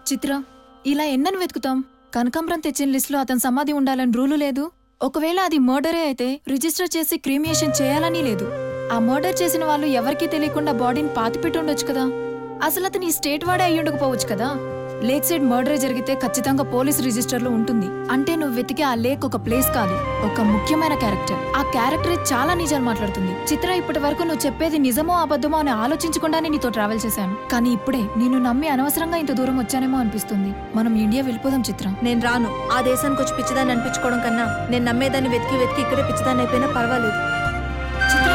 చిత్ర ఇలా ఎన్నని వెతుకుతాం కనకాంబరం తెచ్చిన లిస్టులో అతని సమాధి ఉండాలని రూలు లేదు ఒకవేళ అది మర్డరే అయితే రిజిస్టర్ చేసి క్రీమియేషన్ చేయాలని లేదు ఆ మర్డర్ చేసిన వాళ్ళు ఎవరికీ తెలియకుండా బాడీని పాతిపెట్టి ఉండొచ్చు కదా అసలు అతని ఈ స్టేట్ వాడే అయ్యి ఉండకపోవచ్చు కదా లేక్ సైడ్ మర్డర్ జరిగితే ఖచ్చితంగా పోలీస్ రిజిస్టర్లో ఉంటుంది అంటే నువ్వు వెతికే ఆ లేక్ ఒక ప్లేస్ కాదు ఒక ముఖ్యమైన క్యారెక్టర్ ఆ క్యారెక్టరే చాలా నిజాలు మాట్లాడుతుంది చిత్ర ఇప్పటి వరకు నువ్వు చెప్పేది నిజమో అబద్ధమో అని ఆలోచించకుండానే నీతో ట్రావెల్ చేశాను కానీ ఇప్పుడే నిన్ను నమ్మి అనవసరంగా ఇంత దూరం వచ్చానేమో అనిపిస్తుంది మనం ఇండియా వెళ్ళిపోదాం చిత్ర నేను రాను ఆ దేశానికి వచ్చి పిచ్చిదాన్ని అనిపించుకోవడం కన్నా నేను నమ్మేదాన్ని వెతికి వెతికి ఇక్కడే పిచ్చిదాన్ని అయిపోయినా పర్వాలేదు చిత్ర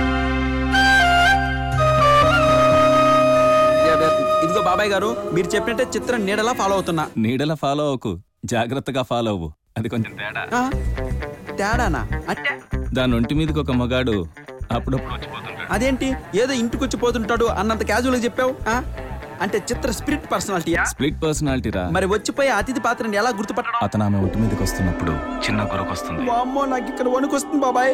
ఇదిగో బాబాయ్ గారు మీరు చెప్పినట్టే చిత్రం నీడలా ఫాలో అవుతున్నా నీడల ఫాలో అవ్వకు జాగ్రత్తగా ఫాలో అవ్వు అది కొంచెం తేడా ఆ, తేడానా అంటే దాని ఒంటి మీదకి ఒక మగాడు అప్పుడప్పుడు వచ్చిపోతుంటాడు అదేంటి ఏదో ఇంటికొచ్చి పోతుంటాడు అన్నంత క్యాజువల్గా చెప్పావు ఆ? అంటే చిత్ర స్పిరిట్ పర్సనాలిటీయా స్ప్లిట్ పర్సనాలిటీరా మరి వచ్చిపోయే అతిథి పాత్రని ఎలా గుర్తుపట్టడం అతను ఆమె ఒంటి మీదకి వస్తున్నప్పుడు చిన్న గురకు వస్తుంది అమ్మో నాకు ఇక్కడ వణుకొస్తుంది బాబాయ్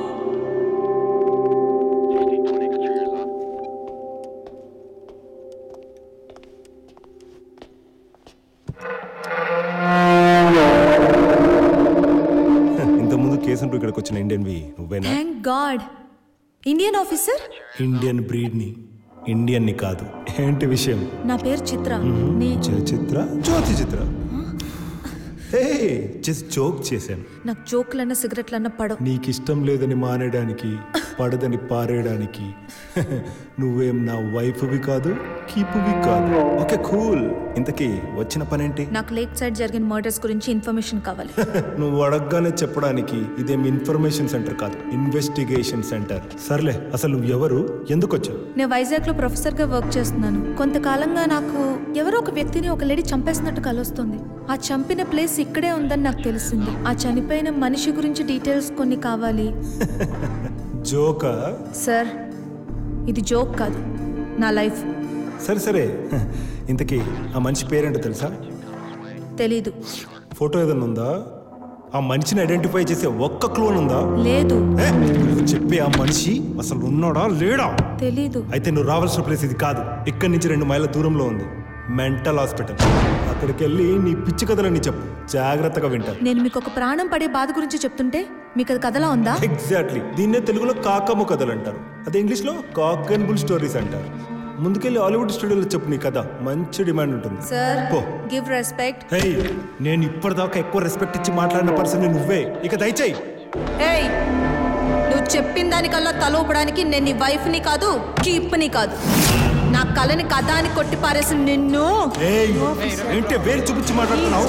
ఇంతకుముందు కేసుంటూ ఇక్కడికి వచ్చిన ఇండియన్వి నువ్వేనా thank God Indian officer Indian బ్రీడ్ని ఇండియన్ని కాదు ఏంటి విషయం నా పేరు చిత్ర నే చిత్ర జ్యోతి చిత్ర హే జస్ట్ జోక్ చేశాను నాకు జోకులన్నా సిగరెట్లన్నా పడవు నీకు ఇష్టం లేదని మానేయడానికి పడదని పారేయడానికి నువ్వేం నా వైఫ్వి కాదు కీపువి కాదు ఓకే కూల్ ఇంతకీ వచ్చిన పనేంటి నాకు లేక్ సైడ్ జరిగిన మర్డర్స్ గురించి ఇన్ఫర్మేషన్ కావాలి నువ్వు అడగగానే చెప్పడానికి ఇదేం ఇన్ఫర్మేషన్ సెంటర్ కాదు ఇన్వెస్టిగేషన్ సెంటర్ సర్లే అసలు నువ్వు ఎవరు ఎందుకు వచ్చావు నేను వైజాగ్ లో ప్రొఫెసర్ గా వర్క్ చేస్తున్నాను కొంతకాలంగా నాకు ఎవరో ఒక వ్యక్తిని ఒక లేడీ చంపేసినట్టు కలుస్తుంది ఆ చంపిన ప్లేస్ ఇక్కడే ఉందని నాకు తెలిసింది ఆ చనిపోయిన మనిషి గురించి డీటెయిల్స్ కొన్ని కావాలి జోకా సార్ ఇది జోక్ కాదు నా లైఫ్ సరే సరే ఇంతకీ ఆ మనిషి పేరేంటో తెలుసా తెలీదు ఫోటో ఏదైనా ఉందా ఆ మనిషిని ఐడెంటిఫై చేసే ఒక్క క్లోన్ ఉందా లేదు ఏ, నువ్వు చెప్పే ఆ మనిషి అసలు ఉన్నాడా లేడా తెలీదు అయితే నువ్వు రావాల్సిన ప్లేస్ ఇది కాదు ఇక్కడి నుంచి రెండు మైళ్ళ దూరంలో ఉంది మెంటల్ హాస్పిటల్ అక్కడికి వెళ్ళి నీ పిచ్చి కథలని చెప్పు జాగ్రత్తగా వింటాను నేను మీకు ఒక ప్రాణం పడే బాధ గురించి చెప్తుంటే మీకు అది కథలా ఉందా ఎగ్జాక్ట్లీ దీన్నే తెలుగులో కాకమ్మ కథలు అంటారు అదే ఇంగ్లీష్లో కాక్ అండ్ బుల్ స్టోరీస్ అంటారు ముందుకెళ్ళి హాలీవుడ్ స్టూడియోలో చెప్పు నీ కథ మంచి డిమాండ్ ఉంటుంది సార్ పో గివ్ రెస్పెక్ట్ హే నేను ఇప్పటిదాకా ఎక్కువ రెస్పెక్ట్ ఇచ్చి మాట్లాడిన పర్సన్ నువ్వే ఇక దయచేయి ఏయ్ నువ్వు చెప్పిన దానికల్లా తల ఊపడానికి నేను నీ వైఫ్ని కాదు కీప్ని కాదు నా కళని కథ అని కొట్టి పారేసిన నిన్ను ఏయ్ ఏంటి వేలు చూపించి మాట్లాడుతున్నావు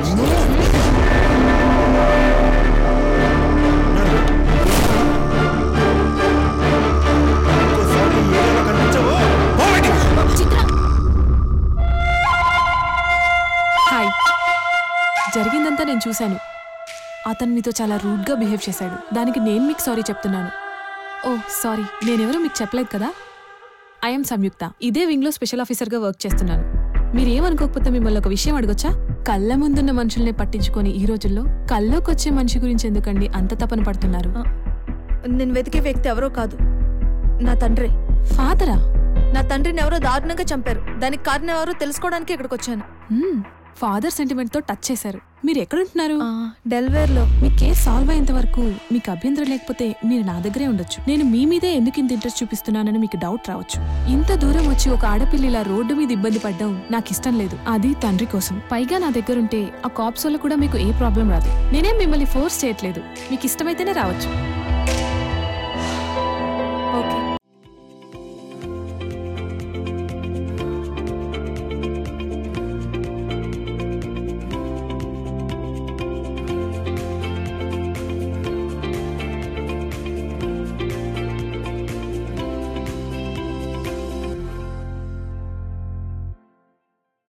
ఇంకోసారి ఈ ఏరియాలో కనిపించావో, పో బయటికి. చిత్ర హాయ్ జరిగిందంతా నేను చూశాను అతను మీతో చాలా రూడ్గా బిహేవ్ చేశాడు దానికి నేను మీకు సారీ చెప్తున్నాను ఓ సారీ నేనెవరో మీకు చెప్పలేదు కదా ఐఎమ్ సంయుక్త ఇదే వింగ్లో స్పెషల్ ఆఫీసర్గా వర్క్ చేస్తున్నాను మీరేమనుకోకపోతే మిమ్మల్ని ఒక విషయం అడగొచ్చా కళ్ళ ముందున్న మనుషుల్ని పట్టించుకొని ఈ రోజుల్లో కల్లోకి వచ్చే మనిషి గురించి ఎందుకండి అంత తపన పడుతున్నారు నేను వెతికే వ్యక్తి ఎవరో కాదు నా తండ్రి ఫాదరా నా తండ్రిని ఎవరో దారుణంగా చంపారు దానికి కారణం ఎవరో తెలుసుకోవడానికి ఇక్కడికి వచ్చాను ఫాదర్ సెంటిమెంట్ తో టచ్ చేశారు మీరు ఎక్కడుంటున్నారు ఆ, డెల్వేర్లో మీ కేసు సాల్వ్ అయ్యేంత వరకు మీకు అభ్యంతరం లేకపోతే మీరు నా దగ్గరే ఉండొచ్చు నేను మీ మీదే ఎందుకు ఇంత ఇంట్రెస్ట్ చూపిస్తున్నానని మీకు డౌట్ రావచ్చు ఇంత దూరం వచ్చి ఒక ఆడపిల్ల ఇలా రోడ్డు మీద ఇబ్బంది పడ్డం నాకు ఇష్టం లేదు అది తండ్రి కోసం పైగా నా దగ్గర ఉంటే ఆ కాప్స్ వల్ల కూడా మీకు ఏ ప్రాబ్లం రాదు నేనేం మిమ్మల్ని ఫోర్స్ చేయట్లేదు మీకు ఇష్టమైతేనే రావచ్చు